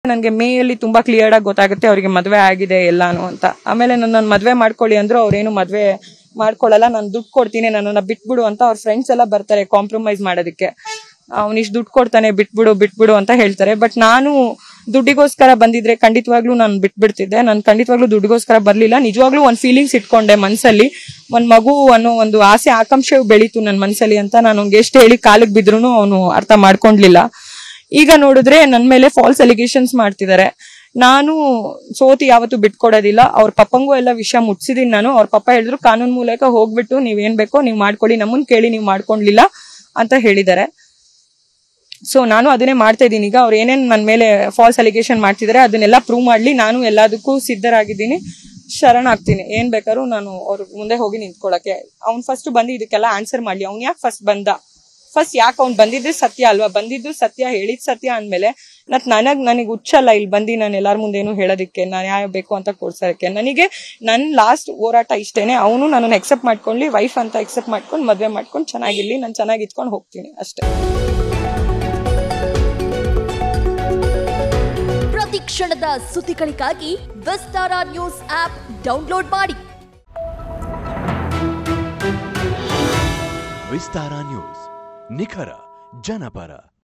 ನನಗೆ ಮೇಯಲ್ಲಿ ತುಂಬಾ ಕ್ಲಿಯರ್ ಆಗಿ ಗೊತ್ತಾಗುತ್ತೆ ಅವರಿಗೆ ಮದುವೆ ಆಗಿದೆ ಎಲ್ಲಾನು ಅಂತ ಆಮೇಲೆ ನನ್ನ ಮದುವೆ ಮಾಡ್ಕೊಳ್ಳಿ ಅಂದ್ರು ಅವ್ರೇನು ಮದುವೆ ಮಾಡ್ಕೊಳ್ಳಲ್ಲ ನಾನು ದುಡ್ಡು ಕೊಡ್ತೀನಿ ನನ್ನನ್ನ ಬಿಟ್ಬಿಡು ಅಂತ ಅವ್ರ ಫ್ರೆಂಡ್ಸ್ ಎಲ್ಲ ಬರ್ತಾರೆ ಕಾಂಪ್ರಮೈಸ್ ಮಾಡೋದಕ್ಕೆ ಅವ್ನಿಷ್ಟು ದುಡ್ಡು ಕೊಡ್ತಾನೆ ಬಿಟ್ಬಿಡು ಬಿಟ್ಬಿಡು ಅಂತ ಹೇಳ್ತಾರೆ ಬಟ್ ನಾನು ದುಡ್ಡಿಗೋಸ್ಕರ ಬಂದಿದ್ರೆ ಖಂಡಿತವಾಗ್ಲೂ ನಾನು ಬಿಟ್ಬಿಡ್ತಿದ್ದೆ ನಾನು ಖಂಡಿತವಾಗ್ಲೂ ದುಡ್ಡಿಗೋಸ್ಕರ ಬರ್ಲಿಲ್ಲ ನಿಜವಾಗ್ಲೂ ಒಂದ್ ಫೀಲಿಂಗ್ಸ್ ಇಟ್ಕೊಂಡೆ ಮನ್ಸಲ್ಲಿ ಒಂದ್ ಮಗು ಅನ್ನೋ ಒಂದು ಆಸೆ ಆಕಾಂಕ್ಷೆ ಬೆಳೀತು ನನ್ನ ಮನ್ಸಲ್ಲಿ ಅಂತ ನಾನು ಅವ್ನಿಗೆ ಎಷ್ಟು ಹೇಳಿ ಕಾಲಿಗೆ ಬಿದ್ರು ಅವನು ಅರ್ಥ ಮಾಡ್ಕೊಂಡ್ಲಿಲ್ಲ ಈಗ ನೋಡಿದ್ರೆ ನನ್ ಮೇಲೆ ಫಾಲ್ಸ್ ಅಲಿಗೇಷನ್ಸ್ ಮಾಡ್ತಿದ್ದಾರೆ ನಾನು ಸೋತಿ ಯಾವತ್ತು ಬಿಟ್ಕೊಡೋದಿಲ್ಲ ಅವ್ರ ಪಪ್ಪಂಗೂ ಎಲ್ಲ ವಿಷಯ ಮುಟ್ಸಿದೀನಿ ನಾನು ಅವ್ರ ಪಪ್ಪ ಹೇಳಿದ್ರು ಕಾನೂನು ಮೂಲಕ ಹೋಗ್ಬಿಟ್ಟು ನೀವೇನ್ ಬೇಕೋ ನೀವು ಮಾಡ್ಕೊಳ್ಳಿ ನಮ್ಮನ್ ಕೇಳಿ ನೀವು ಮಾಡ್ಕೊಂಡ್ಲಿಲ್ಲ ಅಂತ ಹೇಳಿದ್ದಾರೆ ಸೊ ನಾನು ಅದನ್ನೇ ಮಾಡ್ತಾ ಇದ್ದೀನಿ ಈಗ ಅವ್ರು ಏನೇನ್ ನನ್ನ ಮೇಲೆ ಫಾಲ್ಸ್ ಅಲಿಗೇಷನ್ ಮಾಡ್ತಿದ್ದಾರೆ ಅದನ್ನೆಲ್ಲ ಪ್ರೂವ್ ಮಾಡ್ಲಿ ನಾನು ಎಲ್ಲದಕ್ಕೂ ಸಿದ್ಧರಾಗಿದ್ದೀನಿ ಶರಣಾಗ್ತೀನಿ ಏನ್ ಬೇಕಾದ್ರೂ ನಾನು ಅವ್ರ ಮುಂದೆ ಹೋಗಿ ನಿಂತ್ಕೊಳಕ್ಕೆ ಅವ್ನ್ ಫಸ್ಟ್ ಬಂದು ಇದಕ್ಕೆಲ್ಲ ಆನ್ಸರ್ ಮಾಡ್ಲಿ ಅವ್ನ್ ಯಾಕೆ ಫಸ್ಟ್ ಬಂದ ಫಸ್ಟ್ ಯಾಕೆ ಅವ್ನ್ ಬಂದಿದ್ದೆ ಸತ್ಯ ಅಲ್ವಾ ಬಂದಿದ್ದು ಸತ್ಯ ಹೇಳಿದ್ ಸತ್ಯ ಅಂದ್ಮೇಲೆ ಮತ್ ನನಗ್ ನನಗೆ ಹುಚ್ಚಲ್ಲ ಇಲ್ಲಿ ಬಂದು ನಾನು ಎಲ್ಲಾರ ಮುಂದೆ ಏನು ಹೇಳೋದಕ್ಕೆ ನಾನು ನ್ಯಾಯ ಬೇಕು ಅಂತ ಕೊಡ್ಸೋದಕ್ಕೆ ನನಗೆ ನನ್ ಲಾಸ್ಟ್ ಹೋರಾಟ ಇಷ್ಟೇನೆ ಅವನು ನನ್ನನ್ನು ಎಕ್ಸೆಪ್ಟ್ ಮಾಡ್ಕೊಂಡ್ಲಿ ವೈಫ್ ಅಂತ ಎಕ್ಸೆಪ್ಟ್ ಮಾಡ್ಕೊಂಡು ಮದ್ವೆ ಮಾಡ್ಕೊಂಡು ಚೆನ್ನಾಗಿರ್ಲಿ ನಾನು ಚೆನ್ನಾಗಿ ಇಟ್ಕೊಂಡು ಹೋಗ್ತೀನಿ ಅಷ್ಟೇ ಪ್ರತಿ ಕ್ಷಣದ ಸುದ್ದಿಗಳಿಗಾಗಿ ವಿಸ್ತಾರ ನ್ಯೂಸ್ ಆಪ್ ಡೌನ್ಲೋಡ್ ಮಾಡಿ ವಿಸ್ತಾರ ನ್ಯೂಸ್ ನಿಖರ ಜನಪರ